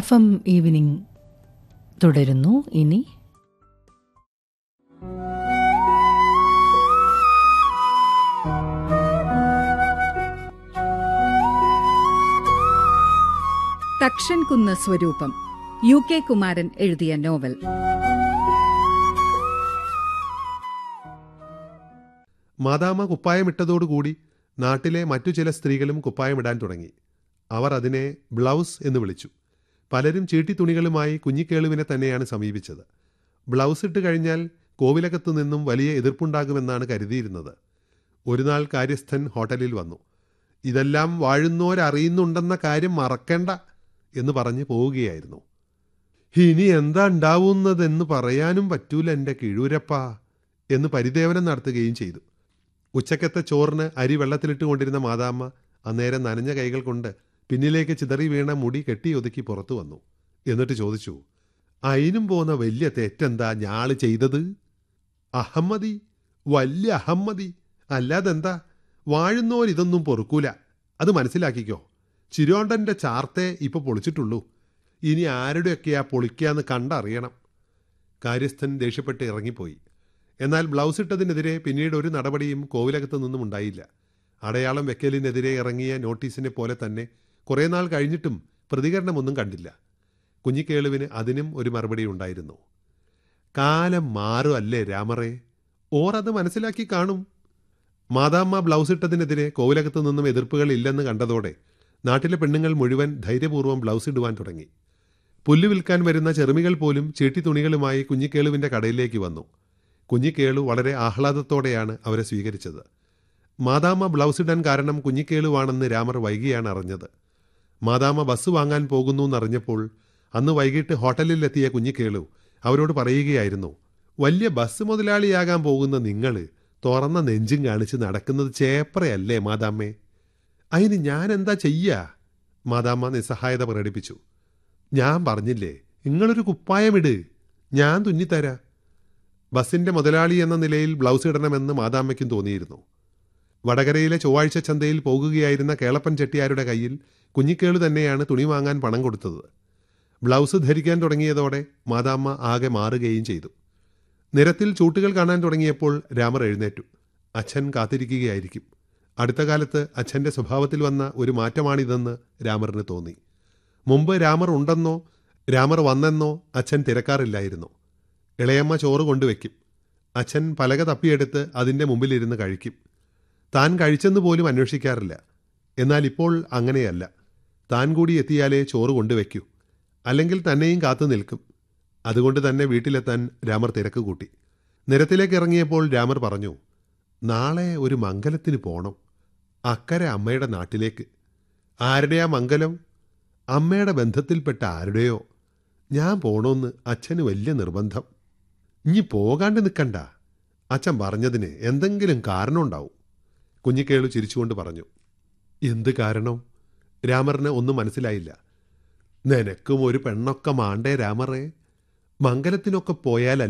F M evening തുടരുന്നു ഇനി തക്ഷൻകുന്ന് സ്വരൂപം യു കെ കുമാരൻ എഴുതിയ നോവൽ മാതാമ കുപ്പായമിട്ടതോടുകൂടി നാട്ടിലെ മറ്റു ചില സ്ത്രീകളും കുപ്പായമിടാൻ തുടങ്ങി അവർ അതിനെ ബ്ലൗസ് എന്ന് വിളിച്ചു പലരും ചീട്ടിത്തുണികളുമായി കുഞ്ഞിക്കേളുവിനെ തന്നെയാണ് സമീപിച്ചത് ബ്ലൗസ് ഇട്ട് കഴിഞ്ഞാൽ കോവിലകത്തു നിന്നും വലിയ എതിർപ്പുണ്ടാകുമെന്നാണ് കരുതിയിരുന്നത് ഒരു നാൾ കാര്യസ്ഥൻ ഹോട്ടലിൽ വന്നു ഇതെല്ലാം വാഴുന്നോരറിയുന്നുണ്ടെന്ന കാര്യം മറക്കണ്ട എന്ന് പറഞ്ഞ് പോവുകയായിരുന്നു ഇനി എന്താ ഉണ്ടാവുന്നതെന്ന് പറയാനും പറ്റൂല എൻ്റെ കിഴൂരപ്പാ എന്ന് പരിദേവനം നടത്തുകയും ചെയ്തു ഉച്ചക്കത്തെ ചോറിന് അരി വെള്ളത്തിലിട്ട് കൊണ്ടിരുന്ന മാതാമ്മ അന്നേരം നനഞ്ഞ കൈകൾ കൊണ്ട് പിന്നിലേക്ക് ചിതറി വീണ മുടി കെട്ടിയൊതുക്കി പുറത്തു വന്നു എന്നിട്ട് ചോദിച്ചു അയിനും പോന്ന വലിയ തെറ്റെന്താ ഞാള് ചെയ്തത് അഹമ്മതി വലിയ അഹമ്മതി അല്ലാതെന്താ വാഴുന്നോരിതൊന്നും പൊറുക്കൂല അത് മനസ്സിലാക്കിക്കോ ചിരോണ്ടന്റെ ചാർത്തേ ഇപ്പൊ പൊളിച്ചിട്ടുള്ളൂ ഇനി ആരുടെയൊക്കെയാ പൊളിക്കാന്ന് കണ്ടറിയണം കാര്യസ്ഥൻ ദേഷ്യപ്പെട്ട് ഇറങ്ങിപ്പോയി എന്നാൽ ബ്ലൗസ് ഇട്ടതിനെതിരെ പിന്നീട് ഒരു നടപടിയും കോവിലകത്തു നിന്നും ഉണ്ടായില്ല അടയാളം വെക്കലിനെതിരെ ഇറങ്ങിയ നോട്ടീസിനെ പോലെ തന്നെ കുറേ നാൾ കഴിഞ്ഞിട്ടും പ്രതികരണമൊന്നും കണ്ടില്ല കുഞ്ഞിക്കേളുവിന് അതിനും ഒരു മറുപടി ഉണ്ടായിരുന്നു കാലം മാറും അല്ലേ രാമറേ ഓർ അത് മനസ്സിലാക്കി കാണും മാതാമ്മ ബ്ലൗസ് ഇട്ടതിനെതിരെ കോവിലകത്തു നിന്നും എതിർപ്പുകൾ ഇല്ലെന്ന് കണ്ടതോടെ നാട്ടിലെ പെണ്ണുങ്ങൾ മുഴുവൻ ധൈര്യപൂർവ്വം ബ്ലൗസ് ഇടുവാൻ തുടങ്ങി പുല്ല് വിൽക്കാൻ വരുന്ന ചെറുമികൾ പോലും ചീട്ടിത്തുണികളുമായി കുഞ്ഞിക്കേളുവിൻ്റെ കടയിലേക്ക് വന്നു കുഞ്ഞിക്കേളു വളരെ ആഹ്ലാദത്തോടെയാണ് അവരെ സ്വീകരിച്ചത് മാതാമ്മ ബ്ലൗസ് ഇടാൻ കാരണം കുഞ്ഞിക്കേളുവാണെന്ന് രാമർ വൈകിയാണ് അറിഞ്ഞത് മാതാമ്മ ബസ് വാങ്ങാൻ പോകുന്നു എന്നറിഞ്ഞപ്പോൾ അന്ന് വൈകിട്ട് ഹോട്ടലിലെത്തിയ കുഞ്ഞിക്കേളു അവരോട് പറയുകയായിരുന്നു വലിയ ബസ് മുതലാളിയാകാൻ പോകുന്ന നിങ്ങൾ തുറന്ന നെഞ്ചും കാണിച്ച് നടക്കുന്നത് ചേപ്രയല്ലേ മാതാമ്മേ അതിന് ഞാൻ എന്താ ചെയ്യാ മാതാമ്മ നിസ്സഹായത പ്രകടിപ്പിച്ചു ഞാൻ പറഞ്ഞില്ലേ നിങ്ങളൊരു കുപ്പായമിട് ഞാൻ തുന്നിത്തരാ ബസിന്റെ മുതലാളി എന്ന നിലയിൽ ബ്ലൗസ് ഇടണമെന്ന് മാതാമ്മയ്ക്കും തോന്നിയിരുന്നു വടകരയിലെ ചൊവ്വാഴ്ച ചന്തയിൽ പോകുകയായിരുന്ന കേളപ്പൻ ചെട്ടിയാരുടെ കയ്യിൽ കുഞ്ഞിക്കേളു തന്നെയാണ് തുണി വാങ്ങാൻ പണം കൊടുത്തത് ബ്ലൗസ് ധരിക്കാൻ തുടങ്ങിയതോടെ മാതാമ്മ ആകെ മാറുകയും ചെയ്തു നിരത്തിൽ ചൂട്ടുകൾ കാണാൻ തുടങ്ങിയപ്പോൾ രാമർ എഴുന്നേറ്റു അച്ഛൻ കാത്തിരിക്കുകയായിരിക്കും അടുത്ത കാലത്ത് അച്ഛൻ്റെ സ്വഭാവത്തിൽ വന്ന ഒരു മാറ്റമാണിതെന്ന് രാമറിന് തോന്നി മുമ്പ് രാമർ ഉണ്ടെന്നോ രാമർ വന്നെന്നോ അച്ഛൻ തിരക്കാറില്ലായിരുന്നു ഇളയമ്മ ചോറ് കൊണ്ടുവയ്ക്കും അച്ഛൻ പലക തപ്പിയെടുത്ത് അതിൻ്റെ മുമ്പിലിരുന്ന് കഴിക്കും താൻ കഴിച്ചെന്ന് പോലും അന്വേഷിക്കാറില്ല എന്നാൽ ഇപ്പോൾ അങ്ങനെയല്ല താൻ കൂടി എത്തിയാലേ ചോറ് കൊണ്ടുവയ്ക്കൂ അല്ലെങ്കിൽ തന്നെയും കാത്തു നിൽക്കും അതുകൊണ്ട് തന്നെ വീട്ടിലെത്താൻ രാമർ തിരക്ക് കൂട്ടി നിരത്തിലേക്ക് ഇറങ്ങിയപ്പോൾ രാമർ പറഞ്ഞു നാളെ ഒരു മംഗലത്തിന് പോണം അക്കരെ അമ്മയുടെ നാട്ടിലേക്ക് ആരുടെയാ മംഗലം അമ്മയുടെ ബന്ധത്തിൽപ്പെട്ട ആരുടെയോ ഞാൻ പോണോന്ന് അച്ഛന് വലിയ നിർബന്ധം ഇനി പോകാണ്ട് നിൽക്കണ്ട അച്ഛൻ പറഞ്ഞതിന് എന്തെങ്കിലും കാരണമുണ്ടാവും കുഞ്ഞിക്കേളു ചിരിച്ചുകൊണ്ട് പറഞ്ഞു എന്ത് കാരണം രാമറിന് ഒന്നും മനസ്സിലായില്ല നിനക്കും ഒരു പെണ്ണൊക്കെ മാണ്ടേ രാമറേ മംഗലത്തിനൊക്കെ പോയാൽ